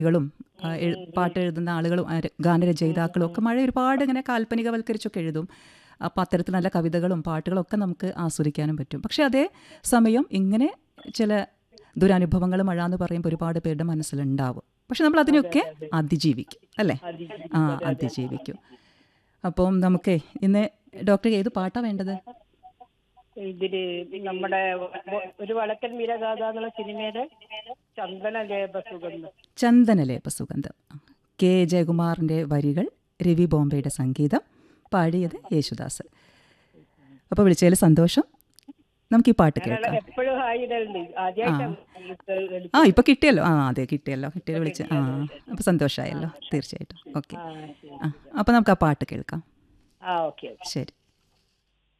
കളും ആ, എഴു- പാട്ട് എഴുതുന്ന ആളുകളും ആ, ര- ഗാനരചയിതാക്കളും ഒക്കെ മഴ ഒരുപാട് ഇങ്ങനെ കാൽപ്പനികവൽക്കരിച്ചൊക്കെ എഴുതും അപ്പോൾ അത്തരത്തിൽ നല്ല കവിതകളും പാട്ടുകളും ഒക്കെ നമുക്ക് ആസ്വദിക്കാനും പറ്റും പക്ഷേ അതേ സമയം ഇങ്ങനെ ചില ദുരനുഭവങ്ങൾ മഴ എന്ന് പറയുമ്പോൾ ഒരുപാട് പേരുടെ മനസ്സിലുണ്ടാവും പക്ഷെ നമ്മൾ അതിനെയൊക്കെ അതിജീവിക്കും അല്ലേ ആ അതിജീവിക്കും അപ്പം നമുക്കേ ഇന്ന് ഡോക്ടർ ഏത് പാട്ടാണ് വേണ്ടത് ഇതില് നമ്മുടെ വ- ഒരു വടക്കൻ വീരഗാഥ എന്നുള്ള സിനിമയുടെ ചന്ദന ലേപ സുഗന്ധം ചന്ദനലേപ സുഗന്ധം കെ ജയകുമാറിൻ്റെ വരികൾ രവി ബോംബെയുടെ സംഗീതം പാടിയത് യേശുദാസ് അപ്പോൾ വിളിച്ചതിൽ സന്തോഷം നമുക്ക് ഈ പാട്ട് കേൾക്കാം എപ്പോഴും ഹായിടലുണ്ട് ആദ്യമായിട്ടാണ് ആ ഇപ്പോൾ കിട്ടിയല്ലോ ആ അതെ കിട്ടിയല്ലോ കിട്ടിയല്ലോ വിളിച്ച് ആ അപ്പോൾ സന്തോഷമായല്ലോ തീർച്ചയായിട്ടും ഓക്കെ ആ ശരി. ആ അപ്പോൾ നമുക്ക് ആ പാട്ട് കേൾക്കാം ആ ഓക്കെ ശരി